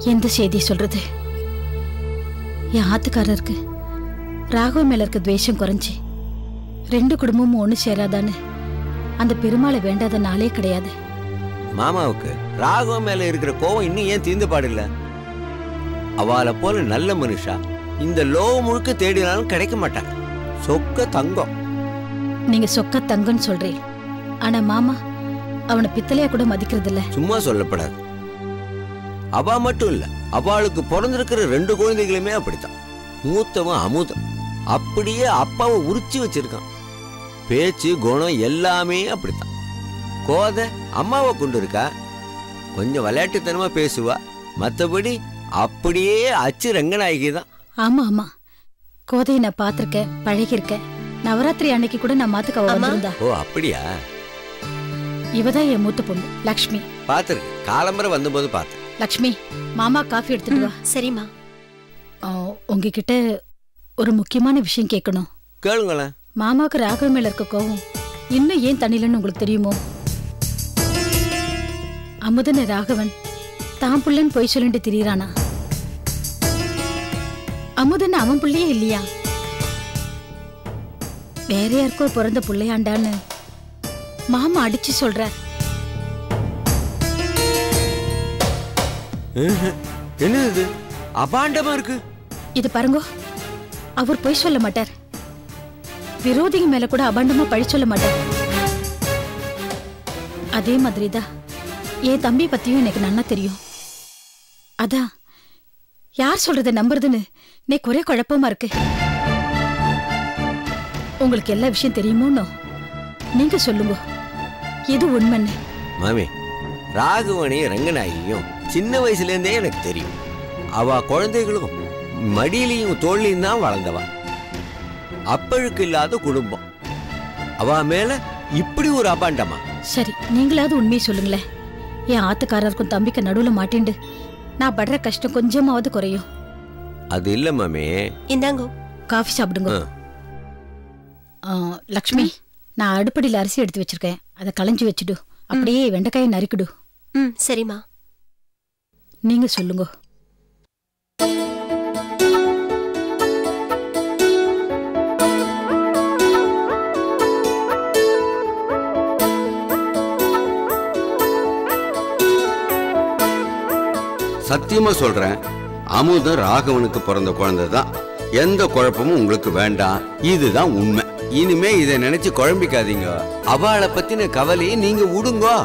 எந்த செய்தி சொல்றது என் ஆத்துக்காரருக்கு ராகவ மேல இருக்க துவேஷம் குறைஞ்சி ரெண்டு குடும்பமும் ஒண்ணு சேராதான்னு அந்த பெருமாளை வேண்டாத நாளே கிடையாது மாமாவுக்கு ராகவன் மேல இருக்கிற கோவம் இன்னும் ஏன் தீர்ந்து பாடில்ல அவளை போல நல்ல மனுஷா இந்த லோ முழுக்க தேடினாலும் கிடைக்க மாட்டாங்க சொக்க தங்கம் நீங்க சொக்க தங்கன்னு சொல்றீங்க ஆனா மாமா அவனை பித்தளையா கூட மதிக்கிறது இல்ல சும்மா சொல்லப்படாது அவ மட்டும் இல்ல அவளுக்கு பிறந்திருக்கிற ரெண்டு குழந்தைகளுமே அப்படித்தான் மூத்தவன் அமுதம் அப்படியே அப்பாவை உரிச்சு வச்சிருக்கான் பேச்சு குணம் எல்லாமே அப்படித்தான் கோதை அம்மாவை கொண்டு இருக்கா கொஞ்சம் விளையாட்டுத்தனமா பேசுவா மத்தபடி அப்படியே அச்சு ரங்கநாயகி தான் ஆமா ஆமா கோதையை நான் பார்த்திருக்கேன் பழகியிருக்கேன் நவராத்திரி அன்னைக்கு கூட நான் மாத்துக்கு அவ அம்மா. வந்திருந்தா ஓ அப்படியா இவதான் என் மூத்த பொண்ணு லக்ஷ்மி பார்த்துருக்கு காலம்பரை வந்தபோது பார்த்தேன் லக்ஷ்மி மாமா காஃபி எடுத்துட்டு வா சரிம்மா ஆ, உங்ககிட்ட ஒரு முக்கியமான விஷயம் கேட்கணும் கேளுங்களேன் மாமாவுக்கு ராகவ மேல இருக்க கோவம் இன்னும் ஏன் தண்ணிலன்னு உங்களுக்கு தெரியுமோ அமுதன ராகவன் தான் புள்ளன்னு பொய் சொல்லிட்டு திரியறானா அமுதன் அவன் புள்ளையே இல்லையா வேற யாருக்கோ பிறந்த புள்ளையாண்டான்னு மாமா அடிச்சு சொல்றார் என்ன இது அபாண்டமா இருக்கு இது பாருங்க அவர் பொய் சொல்ல மாட்டார் விரோதிங்க மேல கூட அபாண்டமா பழி சொல்ல மாட்டார் அதே மாதிரிதான் என் தம்பி பத்தியும் எனக்கு நன்னா தெரியும் அதான் யார் சொல்றத நம்புறதுன்னு எனக்கு ஒரே குழப்பமா இருக்கு உங்களுக்கு எல்லா விஷயம் தெரியுமோன்னு நீங்க சொல்லுங்க எது உண்மைன்னு மாமி ராகவனையும் ரங்கநாயகியும் சின்ன வயசுல இருந்தே எனக்கு தெரியும் அவ குழந்தைகளும் மடியிலையும் தோல்லையும் தான் வளர்ந்தவ அப்பழுக்கு இல்லாத குடும்பம் அவ மேல இப்படி ஒரு அபாண்டமா சரி நீங்களாவது உண்மையை சொல்லுங்களேன் என் ஆத்துக்காரருக்கும் தம்பிக்கு நடுவுல மாட்டிண்டு நான் படுற கஷ்டம் கொஞ்சமாவது குறையும் அது இல்ல மாமி இந்தாங்கோ காஃபி சாப்பிடுங்க ஆ. ஆ, லக்ஷ்மி நான் அடுப்படியில் அரிசி எடுத்து வச்சிருக்கேன் அதை களைஞ்சு வச்சுடு அப்படியே வெண்டைக்காயை நறுக்கிடு ம் சரிம்மா நீங்க சொல்லுங்க சத்தியமா சொல்றேன் அமுதம் ராகவனுக்கு பிறந்த குழந்தை தான் எந்த குழப்பமும் உங்களுக்கு வேண்டாம் இதுதான் உண்மை இனிமே இதை நினைச்சு குழம்பிக்காதீங்க அவளை பத்தின கவலையை நீங்க விடுங்கோ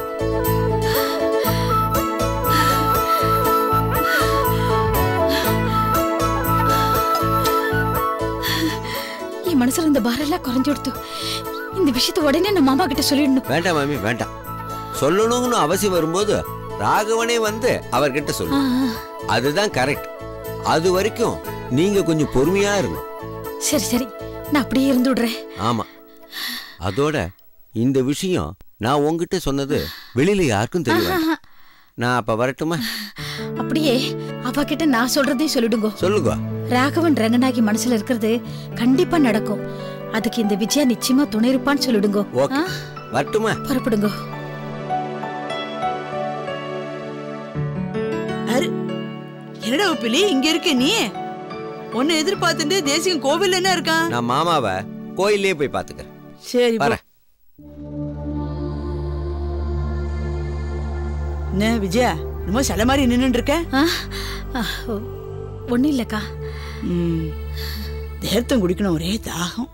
என் மனசுல இந்த பாரம் எல்லாம் குறைஞ்சு கொடுத்து இந்த விஷயத்த உடனே நான் மாமா கிட்ட சொல்லிடணும் வேண்டாம் மாமி வேண்டாம் சொல்லணும்னு அவசியம் வரும்போது ராகவனே வந்து அவர்கிட்ட ஆ, சொல்லு ஆ. அதுதான் கரெக்ட் அது வரைக்கும் நீங்க கொஞ்சம் பொறுமையா இருங்க சரி சரி நான் அப்படியே இருந்து விடுறேன் ஆமா அதோட இந்த விஷயம் நான் உங்ககிட்ட சொன்னது வெளியில யாருக்கும் தெரியாது நான் அப்ப வரட்டுமா அப்படியே அவ கிட்ட நான் சொல்றதையும் சொல்லிடுங்க சொல்லுங்க ராகவன் ரங்கநாயகி மனசுல இருக்கிறது கண்டிப்பா நடக்கும் அதுக்கு இந்த விஜயா நிச்சயமா துணை இருப்பான்னு சொல்லிடுங்க ஓகே ஆ, வரட்டுமா புறப்படுங்க என்னடா உப்பிலி இங்க இருக்க நீ உன்னை எதிர்பார்த்துட்டு தேசியம் கோவில் என்ன இருக்கான் நான் மாமாவை கோயிலே போய் பாத்துக்கிறேன் சரி போ. வரேன். என்ன விஜயா என்னமோ சில மாதிரி நின்னுட்டு இருக்க ஆ, ஆ, ஓ, ஒண்ணும் இல்லக்கா ம், தேர்த்தம் குடிக்கணும் ஒரே தாகம்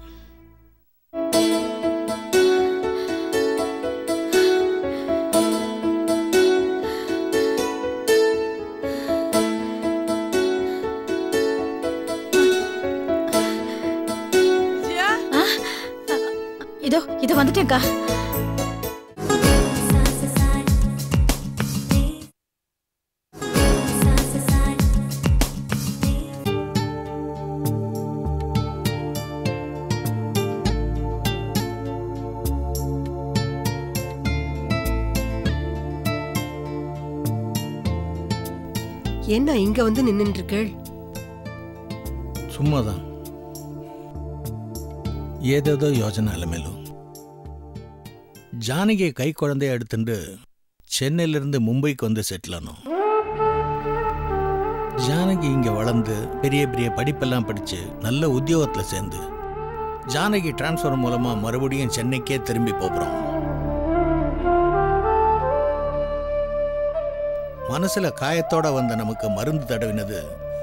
விஜயா, இதோ இதோ வந்துட்டேன்க்கா என்ன இங்க வந்து நின்னுட்டு இருக்கள் சும்மாதான் ஏதேதோ யோஜனை அலமேலும் ஜானகியை கை குழந்தைய எடுத்துட்டு சென்னையிலிருந்து மும்பைக்கு வந்து செட்டில் ஆனோம் ஜானகி இங்க வளர்ந்து பெரிய பெரிய படிப்பெல்லாம் படிச்சு நல்ல உத்தியோகத்துல சேர்ந்து ஜானகி டிரான்ஸ்ஃபர் மூலமா மறுபடியும் சென்னைக்கே திரும்பி போகிறோம் மனசுல காயத்தோட வந்த நமக்கு மருந்து தடவினது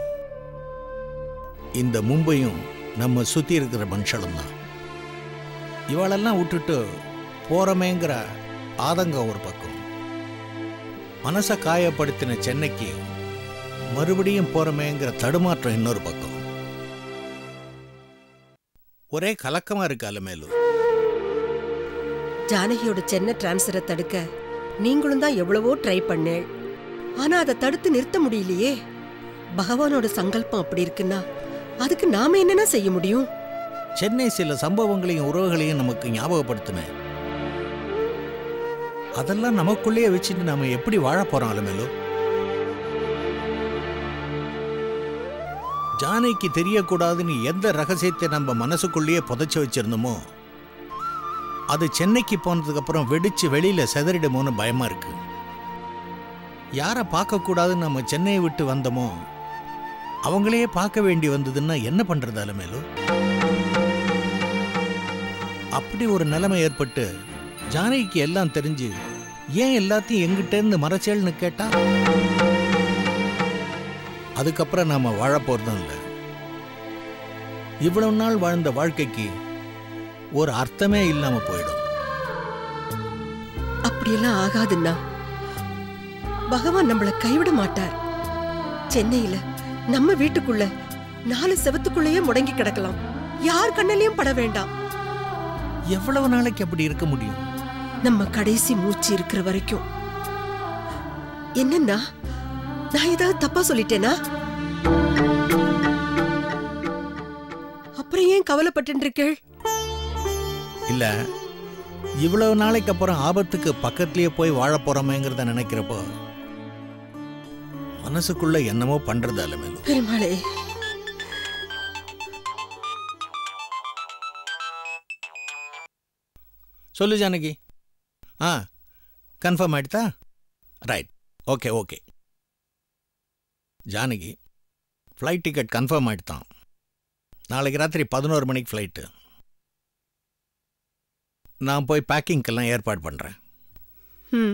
இந்த மும்பையும் நம்ம சுத்தி இருக்கிற மனுஷனும் தான் இவளெல்லாம் விட்டுட்டு போறமேங்கிற ஆதங்கம் ஒரு பக்கம் மனசை காயப்படுத்தின சென்னைக்கு மறுபடியும் போறமேங்கிற தடுமாற்றம் இன்னொரு பக்கம் ஒரே கலக்கமா இருக்கு அலமேலு ஜானகியோட சென்னை டிரான்ஸ்ஃபரை தடுக்க நீங்களும் தான் எவ்வளவோ ட்ரை பண்ணேள் ஆனா அதை தடுத்து நிறுத்த முடியலையே பகவானோட சங்கல்பம் அப்படி இருக்குன்னா அதுக்கு நாம என்னென்ன செய்ய முடியும் சென்னை சில சம்பவங்களையும் உறவுகளையும் நமக்கு ஞாபகப்படுத்தினேன் அதெல்லாம் நமக்குள்ளேயே வச்சுட்டு நாம எப்படி வாழ போறோம் அலமேலு ஜானைக்கு தெரியக்கூடாதுன்னு எந்த ரகசியத்தை நம்ம மனசுக்குள்ளேயே புதைச்சு வச்சிருந்தோமோ அது சென்னைக்கு போனதுக்கு அப்புறம் வெடிச்சு வெளியில செதறிடுமோன்னு பயமா இருக்கு யாரை பார்க்கக்கூடாதுன்னு நம்ம சென்னையை விட்டு வந்தோமோ அவங்களையே பார்க்க வேண்டி வந்ததுன்னா என்ன பண்றது அலமேலு அப்படி ஒரு நிலைமை ஏற்பட்டு ஜானகிக்கு எல்லாம் தெரிஞ்சு ஏன் எல்லாத்தையும் எங்கிட்ட இருந்து மறைச்சேல்னு கேட்டா அதுக்கப்புறம் நாம வாழ போறதும் இல்லை இவ்வளவு நாள் வாழ்ந்த வாழ்க்கைக்கு ஒரு அர்த்தமே இல்லாம போயிடும் அப்படியெல்லாம் ஆகாதுன்னா பகவான் நம்மள கைவிட மாட்டார் சென்னையில நம்ம வீட்டுக்குள்ள நாலு செவத்துக்குள்ளேயே முடங்கி கிடக்கலாம் யார் கண்ணிலையும் பட வேண்டாம் எவ்வளவு நாளைக்கு அப்படி இருக்க முடியும் நம்ம கடைசி மூச்சு இருக்கிற வரைக்கும் என்னன்னா நான் ஏதாவது தப்பா சொல்லிட்டேனா அப்புறம் ஏன் கவலைப்பட்டு இருக்கேள் இல்ல இவ்வளவு நாளைக்கு அப்புறம் ஆபத்துக்கு பக்கத்திலேயே போய் வாழ போறோமேங்கிறத நினைக்கிறப்போ மனசுக்குள்ள என்னமோ பண்றது அலமேலு பெருமாளே சொல்லு ஜானகி ஆ கன்ஃபார்ம் ஆயிடுதா right okay okay Janaki flight ticket confirm ஆயிடுதான் நாளைக்கு ராத்திரி பதினோரு மணிக்கு ஃப்ளைட்டு நான் போய் பேக்கிங்க்கெல்லாம் ஏற்பாடு பண்ணுறேன் ம்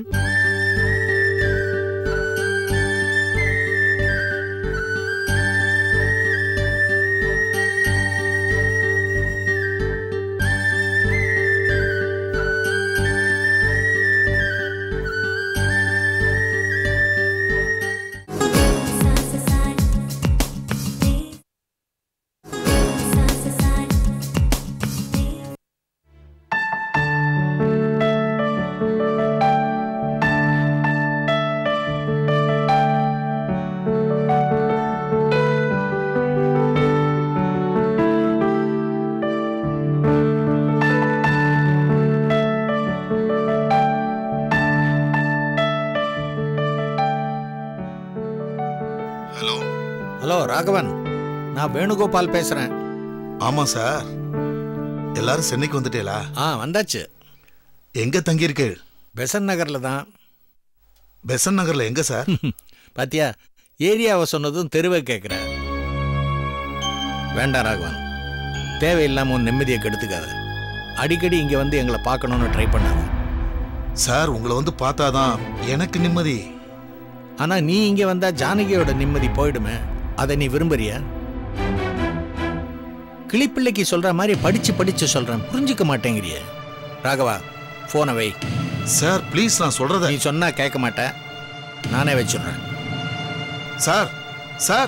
ஹலோ ஹலோ ராகவன் நான் வேணுகோபால் பேசுகிறேன் ஆமா சார் எல்லாரும் சென்னைக்கு வந்துட்டேலா ஆ வந்தாச்சு எங்க தங்கியிருக்கே பெசன் நகரில் தான் பெசன் நகர்ல எங்க சார் பாத்தியா ஏரியாவை சொன்னதும் தெருவை கேட்குற வேண்டாம் ராகவன் தேவையில்லாம உன் நிம்மதியை கெடுத்துக்காத அடிக்கடி இங்கே வந்து எங்களை பார்க்கணும்னு ட்ரை பண்ணாத சார் உங்களை வந்து பார்த்தாதான் எனக்கு நிம்மதி ஆனால் நீ இங்கே வந்தா ஜானகியோட நிம்மதி போயிடுமே அதை நீ விரும்புறியா கிளிப்பிள்ளைக்கு சொல்ற மாதிரி படிச்சு படிச்சு சொல்றேன் புரிஞ்சுக்க மாட்டேங்கிறியே ராகவா போனை வை சார் ப்ளீஸ் நான் சொல்றத நீ சொன்னா கேட்க மாட்டேன் நானே வச்சுடுறேன் சார் சார்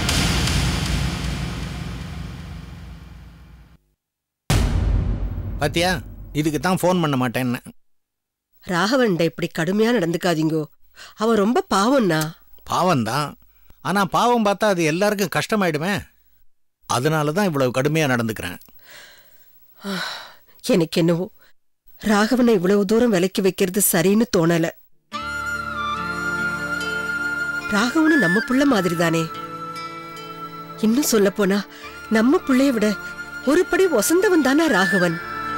பாத்தியா இதுக்கு தான் ஃபோன் பண்ண மாட்டேன்னு ராகவன்ட இப்படி கடுமையா நடந்துக்காதீங்கோ அவன் ரொம்ப பாவம்னா பாவம்தான் ஆனா பாவம் பார்த்தா அது எல்லாருக்கும் கஷ்டமாயிடுமே அதனால தான் இவ்வளவு கடுமையா நடந்துக்கிறேன் எனக்கு என்னவோ ராகவனை இவ்வளவு தூரம் விலக்கி வைக்கிறது சரின்னு தோணல ராகவனு நம்ம புள்ள மாதிரி தானே இன்னும் சொல்ல போனா நம்ம புள்ளைய விட ஒரு படி வசந்தவன் தானா ராகவன்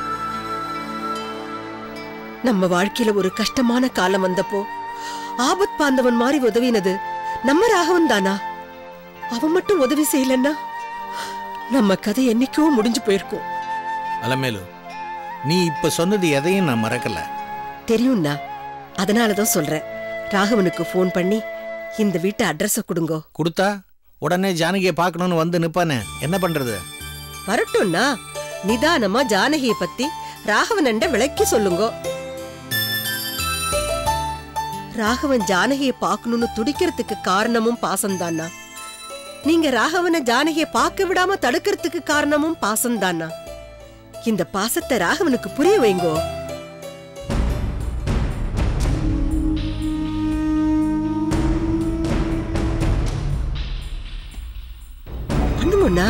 நம்ம வாழ்க்கையில ஒரு கஷ்டமான காலம் வந்தப்போ ஆபத் பாந்தவன் மாதிரி உதவினது நம்ம ராகவன் தானா அவன் மட்டும் உதவி செய்யலன்னா நம்ம கதை என்னைக்கோ முடிஞ்சு போயிருக்கும் அலமேலு நீ இப்ப சொன்னது எதையும் நான் மறக்கல தெரியும்னா அதனாலதான் சொல்றேன் ராகவனுக்கு ஃபோன் பண்ணி இந்த வீட்டு அட்ரஸ கொடுங்கோ கொடுத்தா உடனே ஜானகியை பார்க்கணும்னு வந்து நிப்பானே என்ன பண்றது வரட்டும்னா நிதானமா ஜானகியை பத்தி ராகவனண்ட விளக்கி சொல்லுங்கோ ராகவன் ஜானகியை பார்க்கணும்னு துடிக்கிறதுக்கு காரணமும் பாசம்தானா நீங்க ராகவனை ஜானகியை பார்க்க விடாம தடுக்கிறதுக்கு காரணமும் பாசம்தானா இந்த பாசத்தை ராகவனுக்கு புரிய வைங்கோ பண்ணுங்கண்ணா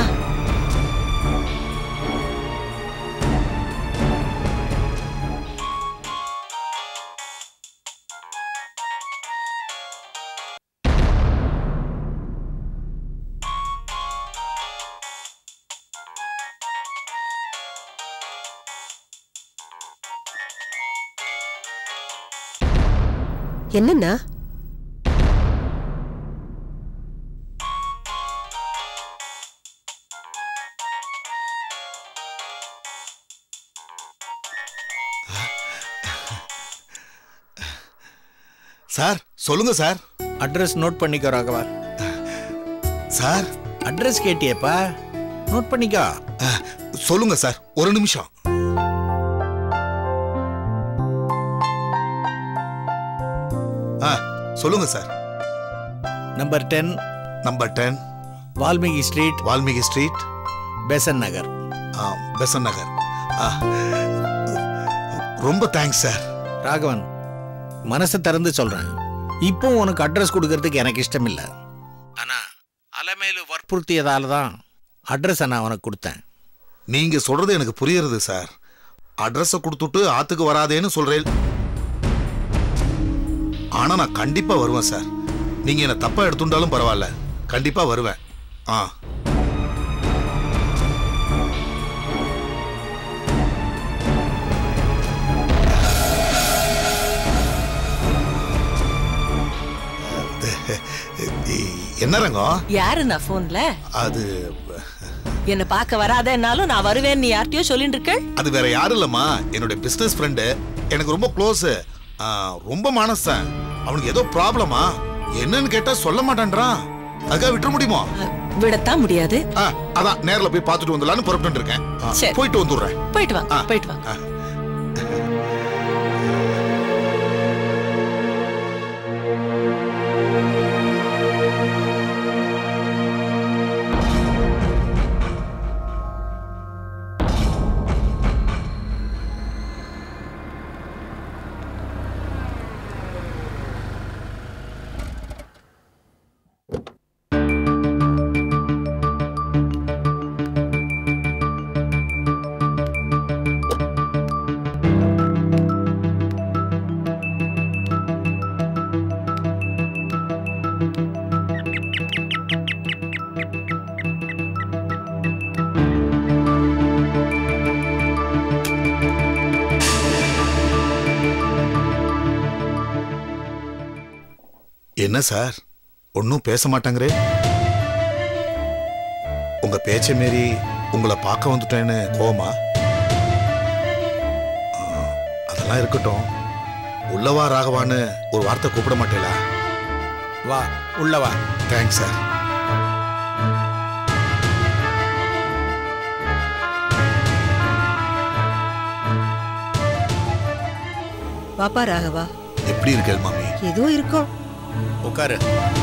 என்னண்ணா சார் சொல்லுங்க சார் அட்ரஸ் நோட் பண்ணிக்கோ ராகவா சார் அட்ரஸ் கேட்டியேப்பா நோட் பண்ணிக்கோ அஹ், சொல்லுங்க சார் ஒரு நிமிஷம் ஆ சொல்லுங்க sir number ten number ten Valmiki street Valmiki street Besant Nagar ஆ, பெசன் நகர் ஆ, ரொம்ப தேங்க்ஸ் சார் ராகவன் மனசை திறந்து சொல்றேன் இப்போ உனக்கு அட்ரஸ் கொடுக்கறதுக்கு எனக்கு இஷ்டம் இல்லை ஆனா அலமேலு வற்புறுத்தியதால தான் அட்ரஸை நான் உனக்கு கொடுத்தேன் நீங்க சொல்றது எனக்கு புரியுறது சார் அட்ரஸ கொடுத்துட்டு ஆத்துக்கு வராதேன்னு சொல்றேன் ஆனா நான் கண்டிப்பா வருவேன் சார் நீங்க என்ன தப்பா எடுத்துட்டாலும் பரவாயில்ல கண்டிப்பா வருவேன் ஆ என்ன ரங்கம் யாரு நான் போன்ல அது என்ன பார்க்க வராதேன்னாலும் நான் வருவேன் நீ யார்கிட்டயோ சொல்லிட்டு இருக்க அது வேற யாரும் இல்லம்மா என்னுடைய பிசினஸ் ஃப்ரெண்டு எனக்கு ரொம்ப க்ளோஸ் ரொம்ப மனசன் அவனுக்கு ஏதோ ப்ராப்ளமா என்னன்னு கேட்டா சொல்ல மாட்டான்றான் அதுக்காக விட்டுற முடியுமா விடத்தான் முடியாது ஆ, அதான் நேர்ல போய் பார்த்துட்டு வந்துடலான்னு புறப்பட்டு இருக்கேன் ஆ, சரி. போயிட்டு வந்துடுறேன் போயிட்டு வாங்க ஆ. போயிட்டு வாங்க ஆ. என்ன சார் ஒன்னும் பேச மாட்டாங்களே உங்க பேச்சை மீறி உங்களை பார்க்க வந்துட்டேன்னு கோவமா ஆ, அதெல்லாம் இருக்கட்டும் உள்ளவா ராகவான்னு ஒரு வார்த்தை கூப்பிட மாட்டேலா வா உள்ள வா தேங்க்ஸ் சார் பாப்பா ராகவா எப்படி இருக்கேள் மாமி ஏதோ இருக்கும் உட்காரு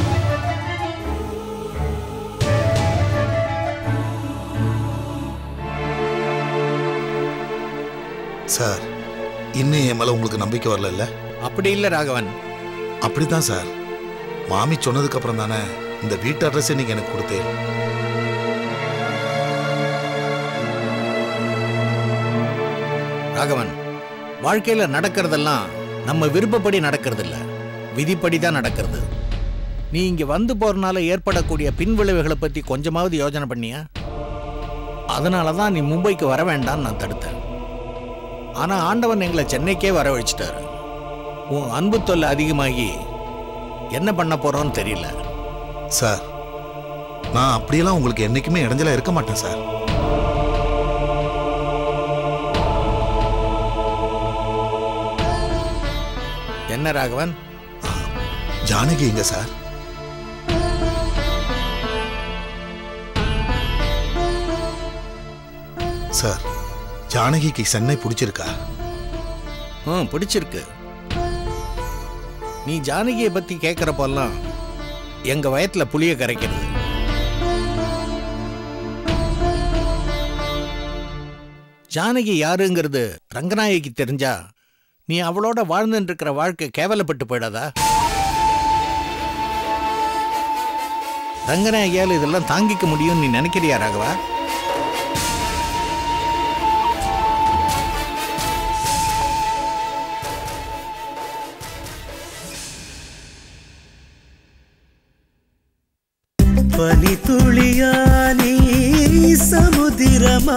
சார் இன்னும் என் மேல உங்களுக்கு நம்பிக்கை வரல அப்படி இல்லை ராகவன் அப்படிதான் சார் மாமி சொன்னதுக்கு அப்புறம் தானே இந்த வீட்டு அட்ரஸை நீங்க எனக்கு கொடுத்தேன் ராகவன் வாழ்க்கையில நடக்கிறதெல்லாம் நம்ம விருப்பப்படி நடக்கிறது இல்ல விதிப்படி தான் நடக்கிறது நீ இங்க வந்து போறனால ஏற்படக்கூடிய பின்விளைவுகளை பத்தி கொஞ்சமாவது யோசனை பண்ணியா அதனால தான் நீ மும்பைக்கு வர வேண்டாம்னு நான் தடுத்தேன் ஆனா ஆண்டவன் எங்களை சென்னைக்கே வரவழைச்சிட்டாரு உன் அன்பு தொல்லை அதிகமாகி என்ன பண்ண போறோம்னு தெரியல சார் நான் அப்படியெல்லாம் உங்களுக்கு என்னைக்குமே இடைஞ்சலா இருக்க மாட்டேன் சார் என்ன ராகவன் ஜானகி எங்க சார் சார் ஜானகிக்கு சென்னை பிடிச்சிருக்கா ம் பிடிச்சிருக்கு நீ ஜானகியை பத்தி கேட்குறப்பெல்லாம் எங்க வயத்துல புளிய கரைக்கிறது ஜானகி யாருங்கிறது ரங்கநாயகிக்கு தெரிஞ்சா நீ அவளோட வாழ்ந்துட்டு இருக்கிற வாழ்க்கை கேவலப்பட்டு போயிடாதா ரங்கநாயகியால் இதெல்லாம் தாங்கிக்க முடியும்னு நீ நினைக்கிறியா ராகவா பனித்துளியா நீ சமுதிரமா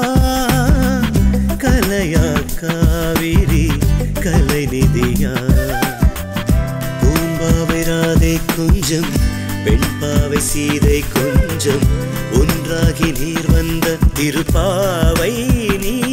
கலையா காவிரி கலைநிதியா பூம்பாவை ராதை கொஞ்சம் பெண்பாவை சீதை கொஞ்சம் ஒன்றாகி நீர் வந்த திருப்பாவை நீ